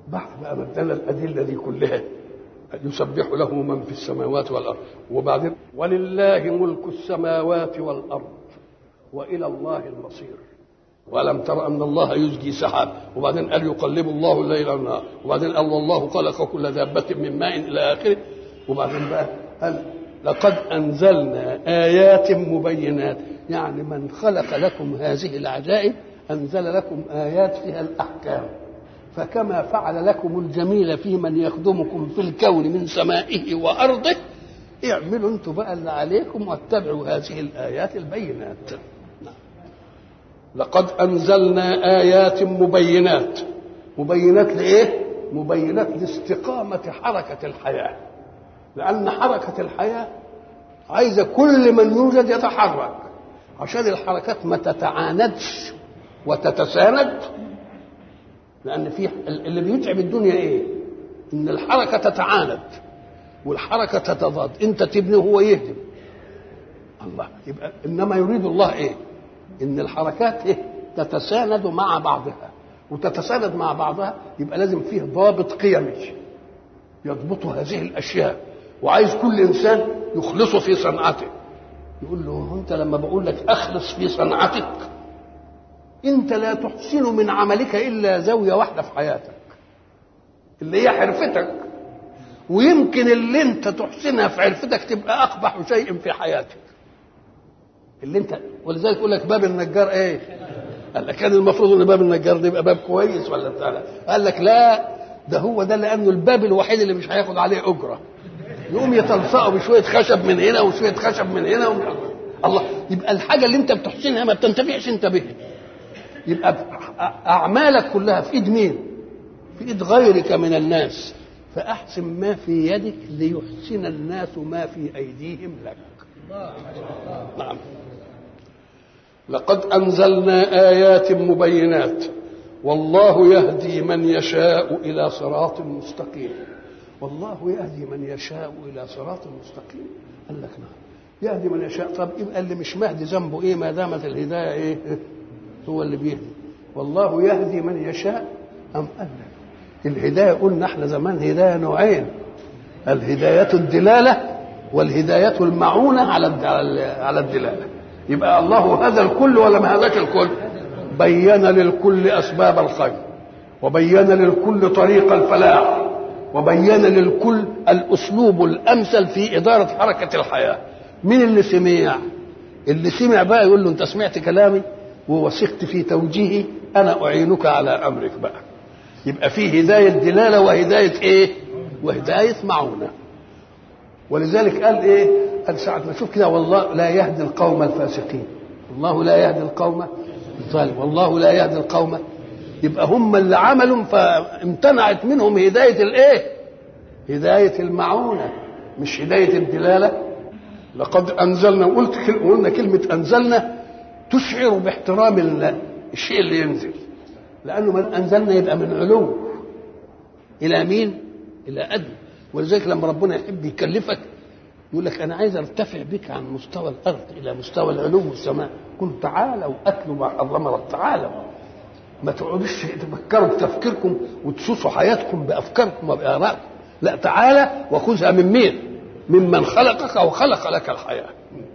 بعد بقى ما ادانا الادله دي كلها يسبح له من في السماوات والارض وبعدين ولله ملك السماوات والارض والى الله المصير ولم تر ان الله يزجي سحاب وبعدين قال يقلب الله الليل والنهار وبعدين قال والله خلق كل دابه من ماء الى اخره وبعدين بقى قال لقد انزلنا ايات مبينات يعني من خلق لكم هذه العجائب انزل لكم ايات فيها الاحكام فكما فعل لكم الجميل في من يخدمكم في الكون من سمائه وارضه اعملوا انتم بقى اللي عليكم واتبعوا هذه الايات البينات لقد انزلنا ايات مبينات مبينات لايه مبينات لاستقامه حركه الحياه لان حركه الحياه عايزه كل من يوجد يتحرك عشان الحركات ما تتعاندش وتتساند لان في اللي بيتعب الدنيا ايه ان الحركه تتعاند والحركه تتضاد انت تبني وهو يهدم الله يبقى انما يريد الله ايه ان الحركات ايه تتساند مع بعضها وتتساند مع بعضها يبقى لازم فيه ضابط قيمي يضبط هذه الاشياء وعايز كل انسان يخلصه في صنعته يقول له انت لما بقول لك اخلص في صنعتك انت لا تحسن من عملك الا زاويه واحده في حياتك اللي هي حرفتك ويمكن اللي انت تحسنها في عرفتك تبقى اقبح شيء في حياتك اللي انت ولذلك يقول لك باب النجار ايه قال لك كان المفروض ان باب النجار ده يبقى باب كويس ولا بتاع قال لك لا ده هو ده لانه الباب الوحيد اللي مش هياخد عليه اجره يقوم يتلصقه بشويه خشب من هنا وشويه خشب من هنا ومن الله يبقى الحاجه اللي انت بتحسنها ما بتنتفعش انت بها يبقى اعمالك كلها في ايد مين في ايد غيرك من الناس فاحسن ما في يدك ليحسن الناس ما في ايديهم لك نعم لقد انزلنا ايات مبينات والله يهدي من يشاء الى صراط مستقيم والله يهدي من يشاء الى صراط مستقيم قال لك نعم يهدي من يشاء طب يبقى اللي مش مهدي ذنبه ايه ما دامت الهدايه ايه هو اللي بيهدي والله يهدي من يشاء ام قال لك الهدايه قلنا احنا زمان هدايه نوعين الهدايه الدلاله والهدايه المعونه على على الدلاله يبقى الله هذا الكل ولا ما هذاك الكل بين للكل اسباب الخير وبين للكل طريق الفلاح وبين للكل الاسلوب الامثل في اداره حركه الحياه مين اللي سمع اللي سمع بقى يقول له انت سمعت كلامي ووثقت في توجيهي انا اعينك على امرك بقى يبقى في هدايه دلاله وهدايه ايه وهدايه معونه ولذلك قال ايه قال ساعه ما شوف كده والله لا يهدي القوم الفاسقين الله لا يهدي القوم الظالم والله لا يهدي القوم يبقى هم اللي عملوا فامتنعت منهم هدايه الايه هدايه المعونه مش هدايه الدلاله لقد انزلنا قلت قلنا كلمه انزلنا تشعر باحترام الشيء اللي ينزل لانه من انزلنا يبقى من علو الى مين الى ادنى ولذلك لما ربنا يحب يكلفك يقول لك انا عايز ارتفع بك عن مستوى الارض الى مستوى العلو والسماء قل تعالوا اتلوا ما حرم رب تعالوا ما تقعدوش تفكروا بتفكيركم وتسوسوا حياتكم بافكاركم وبارائكم لا تعالى وخذها من مين ممن خلقك وخلق لك الحياه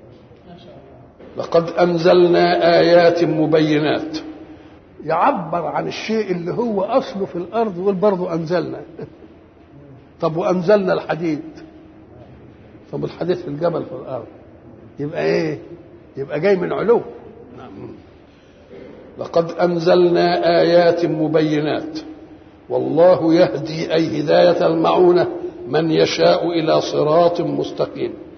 لقد انزلنا ايات مبينات يعبر عن الشيء اللي هو اصله في الارض يقول برضه انزلنا طب وانزلنا الحديد طب الحديد في الجبل في الارض يبقى ايه يبقى جاي من علو نعم. لقد انزلنا ايات مبينات والله يهدي اي هدايه المعونه من يشاء الى صراط مستقيم